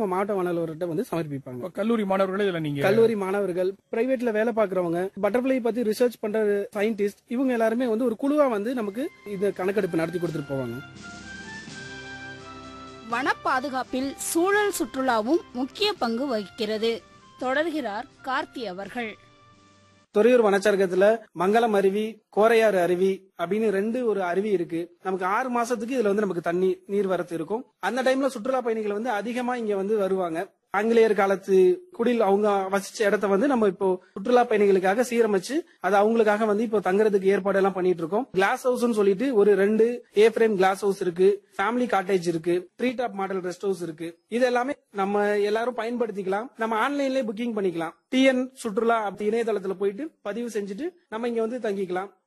நம்ம மாவட்ட மாணவர்கிட்ட வந்து சமர்ப்பிப்பாங்க இப்ப கல்லூரி மாணவர்களே இதுல நீங்க கல்லூரி மாணவர்கள் பிரைவேட்ல வேலை பாக்குறவங்க பட்டர்ஃபிளை பத்தி ரிசர்ச் பண்ற சயின்டிஸ்ட் இவங்க எல்லாருமே வந்து ஒரு குழுவா வந்து நமக்கு இந்த கணக்கெடுப்பு நடத்தி கொடுத்துட்டு போவாங்க வன பாதுகாப்பில் சூழல் சுற்றுலாவும் முக்கிய பங்கு வகிக்கிறது தொடர்கிறார் கார்த்தி அவர்கள் துறையூர் வனச்சரகத்துல மங்களம் அருவி கோரையாறு அருவி அப்படின்னு ரெண்டு ஒரு அருவி இருக்கு நமக்கு ஆறு மாசத்துக்கு இதுல வந்து நமக்கு தண்ணி நீர் வரத்து இருக்கும் அந்த டைம்ல சுற்றுலா பயணிகள் வந்து அதிகமா இங்க வந்து வருவாங்க ஆங்கிலேயர் காலத்து குடில் அவங்க வசிச்ச இடத்த வந்து நம்ம இப்போ சுற்றுலா பயணிகளுக்காக சீரமைச்சு அது அவங்களுக்காக வந்து இப்போ தங்குறதுக்கு ஏற்பாடு எல்லாம் பண்ணிட்டு இருக்கோம் கிளாஸ் ஹவுஸ்னு சொல்லிட்டு ஒரு ரெண்டு ஏ ஃப்ரேம் கிளாஸ் ஹவுஸ் இருக்கு ஃபேமிலி காட்டேஜ் இருக்கு three top model rest house இருக்கு இது எல்லாமே நம்ம எல்லாரும் பயன்படுத்திக்கலாம் நம்ம ஆன்லைன்லயே புக்கிங் பண்ணிக்கலாம் டிஎன் சுற்றுலா அப்படி இணையதளத்துல போயிட்டு பதிவு செஞ்சுட்டு நம்ம இங்க வந்து தங்கிக்கலாம்